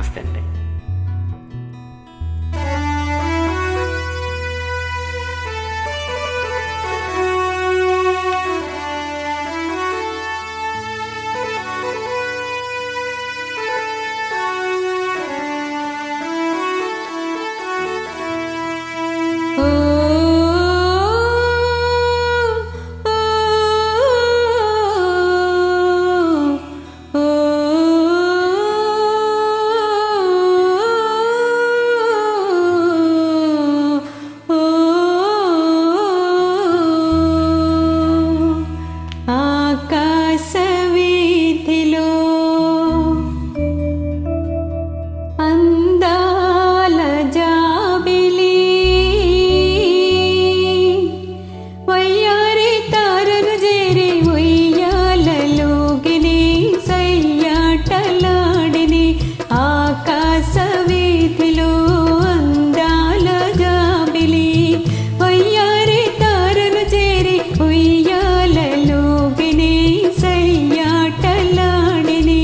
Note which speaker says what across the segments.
Speaker 1: నమస్తే అండి
Speaker 2: ఆకాశవీధిలో అందాల జాబిలి వయ్యారి తారను చేరి ఉయ్యాలలోగిని సయ్యాటలాడిని ఆకాశ వీధిలో అందాల జాబిలి వయ్యారి తారను చేరి ఉయ్యాలలోగిని సయ్యాటలాడిని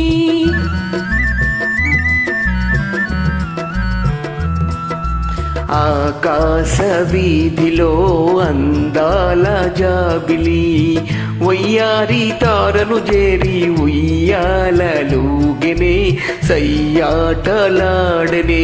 Speaker 1: ఆకాశ వీధిలో అందాల జాబిలి వయ్యారి తారను చేరి ఉయ్యాలలుగెనే సయ్యాటలాడనే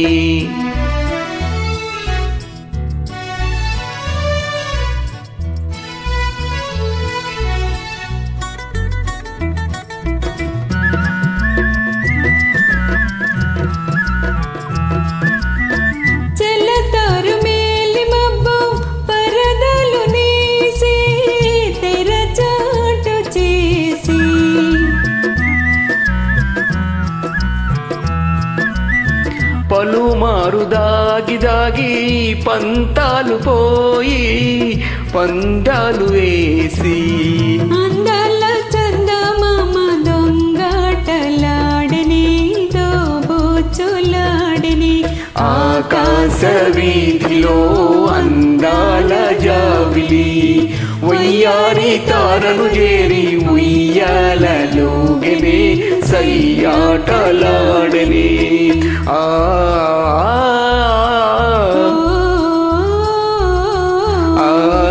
Speaker 2: చెల్లతారు మేలి మబ్బు పరదలు నేసి తెరచాటు చేసి
Speaker 1: పలుమారు దాగి దాగి పంతాలు పోయి పందాలు వేసి
Speaker 2: అందాల చందమామ దొంగాటలాడని దోబూచులాడని
Speaker 1: ఆకాశ వీధిలో అందాల జాబిలి ఉయ్యారి తారను చేరి ఉయ్యాలలోగనే సయ్యాటలాడని ఆ ఆ,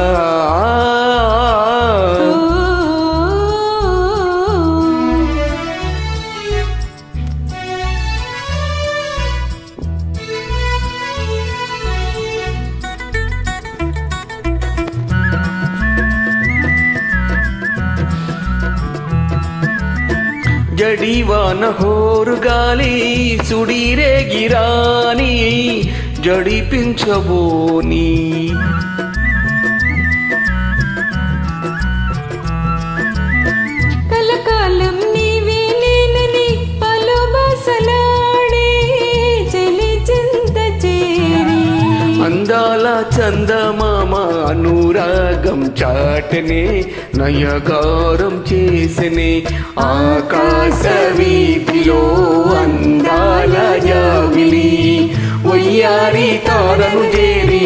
Speaker 1: జడివాన హోరు గాలి సుడిరే గిరాని జడిపించబోని
Speaker 2: కలకాలం నీవే నేనని పలు బసలాడే చెలి చింత చేరి
Speaker 1: అందాల చందమామ అనురాగం చాటనే నయగారం చేసనే ఆకాశ వీధిలో అందాల జావిలి ఉయ్యారి తారను చేరి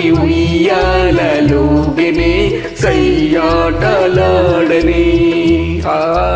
Speaker 1: ఉయ్యాలలోగనే సయ్యాటలాడనే ఆ